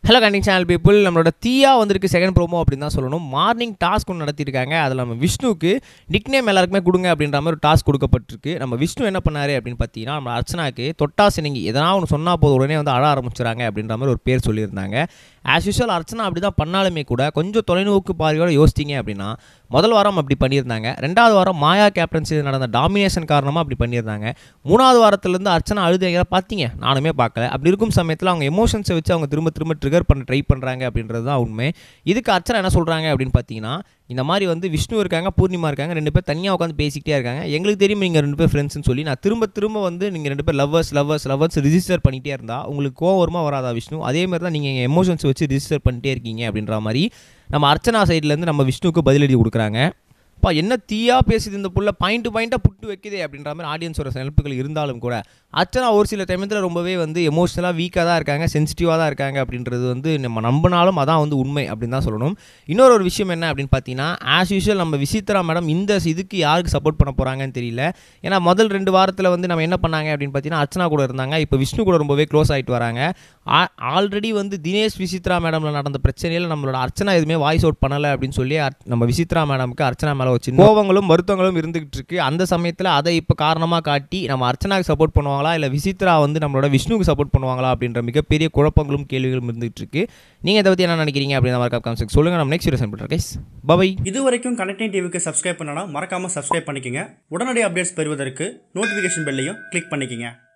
hello கண்டிங் channel people நம்மளோட தீயா வந்திருக்கு செகண்ட் ப்ரோமோ அப்படின்னு தான் சொல்லணும் மார்னிங் டாஸ்க் ஒன்று நடத்தியிருக்காங்க அதில் நம்ம விஷ்ணுவுக்கு நிக் நேம் எல்லாருக்குமே கொடுங்க அப்படின்ற மாதிரி ஒரு டாஸ்க் கொடுக்கப்பட்டிருக்கு நம்ம விஷ்ணு என்ன பண்ணாரு அப்படின்னு பார்த்தீங்கன்னா நம்ம அர்ச்சனாக்கு தொட்டா சினங்கி எதனா ஒன்று சொன்னால் போதும் உடனே வந்து அழ ஆரம்பிச்சுறாங்க அப்படின்ற மாதிரி ஒரு பேர் சொல்லியிருந்தாங்க ஆஸ் யூஷுவல் அர்ச்சனா அப்படி தான் பண்ணாலுமே கூட கொஞ்சம் தொலைநோக்கு பார்வையோட யோசிச்சிங்க அப்படின்னா முதல் வாரம் அப்படி பண்ணியிருந்தாங்க ரெண்டாவது வாரம் மாயா கேப்டன்சி நடந்த டாமினேஷன் காரணமாக அப்படி பண்ணியிருந்தாங்க மூணாவது வாரத்துலேருந்து அர்ச்சனா அழுதைகளை பார்த்தீங்க நானுமே பார்க்கல அப்படி இருக்கும் சமயத்தில் அவங்க எமோஷன்ஸை வச்சு அவங்க திரும்ப திரும்ப ட்ரிகர் பண்ண ட்ரை பண்ணுறாங்க அப்படின்றது தான் உண்மை இதுக்கு அர்ச்சனா என்ன சொல்கிறாங்க அப்படின்னு பார்த்தீங்கன்னா இந்த மாதிரி வந்து விஷ்ணு இருக்காங்க பூர்ணிமா இருக்காங்க ரெண்டு பேர் தனியாக உட்காந்து பேசிக்கிட்டே இருக்காங்க எங்களுக்கு தெரியும் நீங்கள் ரெண்டு பேர் ஃப்ரெண்ட்ஸ்னு சொல்லி நான் திரும்ப திரும்ப வந்து நீங்கள் ரெண்டு பேர் லவ்வர்ஸ் லவ்வர்ஸ் லவ்வர்ஸ் ரிஜிஸ்டர் பண்ணிகிட்டே இருந்தால் உங்களுக்கு கோவம் வருமா வராதா விஷ்ணு அதே மாதிரி தான் நீங்கள் எமோஷன்ஸ் வச்சு ரிஜிஸ்டர் பண்ணிட்டே இருக்கீங்க அப்படின்ற மாதிரி நம்ம அர்ச்சனா சைட்லேருந்து நம்ம விஷ்ணுவுக்கு பதிலடி கொடுக்குறாங்க அப்பா என்ன தீயா பேசுது இந்த புள்ள பாயிண்ட் பாயிண்ட்டாக புட்டு வைக்குதே அப்படின்ற மாதிரி ஆடியன்ஸோட செல்ப்புகள் இருந்தாலும் கூட அர்ச்சனா ஒரு சில டைமத்தில் ரொம்பவே வந்து எமோஷனலாக வீக்காக தான் இருக்காங்க சென்சிட்டிவாக தான் இருக்காங்க அப்படின்றது வந்து நம்ம நம்பினாலும் அதான் வந்து உண்மை அப்படின்னு தான் சொல்லணும் இன்னொரு ஒரு விஷயம் என்ன அப்படின்னு பார்த்தீங்கன்னா ஆஸ் யூஷுவல் நம்ம விசித்ரா மேடம் இந்த இதுக்கு யாருக்கு சப்போர்ட் பண்ண போகிறாங்கன்னு தெரியல ஏன்னா முதல் ரெண்டு வாரத்தில் வந்து நம்ம என்ன பண்ணாங்க அப்படின்னு பார்த்தீங்கன்னா அர்ச்சனா கூட இருந்தாங்க இப்போ விஷ்ணு கூட ரொம்பவே க்ளோஸ் ஆகிட்டு வராங்க ஆல்ரெடி வந்து தினேஷ் விசித்ரா மேடமில் நடந்த பிரச்சனையில் நம்மளோட அர்ச்சனா எதுவுமே வாய்ஸ் அவுட் பண்ணலை அப்படின்னு சொல்லி அர்- நம்ம விசித்ரா மேடமுக்கு அர்ச்சனா மேலே வச்சு கோவங்களும் வருத்தங்களும் இருந்துகிட்டு இருக்கு அந்த சமயத்தில் அதை இப்போ காரணமாக காட்டி நம்ம அர்ச்சனாக்கு சப்போர்ட் பண்ணுவாங்களா இல்லை விசித்ரா வந்து நம்மளோட விஷ்ணுவுக்கு சப்போர்ட் பண்ணுவாங்களா அப்படின்ற மிகப்பெரிய குழப்பங்களும் கேள்விகளும் இருந்துகிட்டு இருக்கு நீங்கள் இதை பற்றி என்ன நினைக்கிறீங்க அப்படின்ற மாதிரி காமிச்சு சொல்லுங்கள் நம்ம நெக்ஸ்ட் வீடியோ பண்ணுறேன் கைஸ் பை இது வரைக்கும் கனெக்டிங் டிவிக்கு சப்ஸ்கிரைப் பண்ணனா மறக்காம சப்ஸ்கிரைப் பண்ணிக்கங்க உடனடி அப்டேட்ஸ் பெறுவதற்கு நோட்டிஃபிகேஷன் பெல்லையும் கிளிக் பண்ணிக்கங்க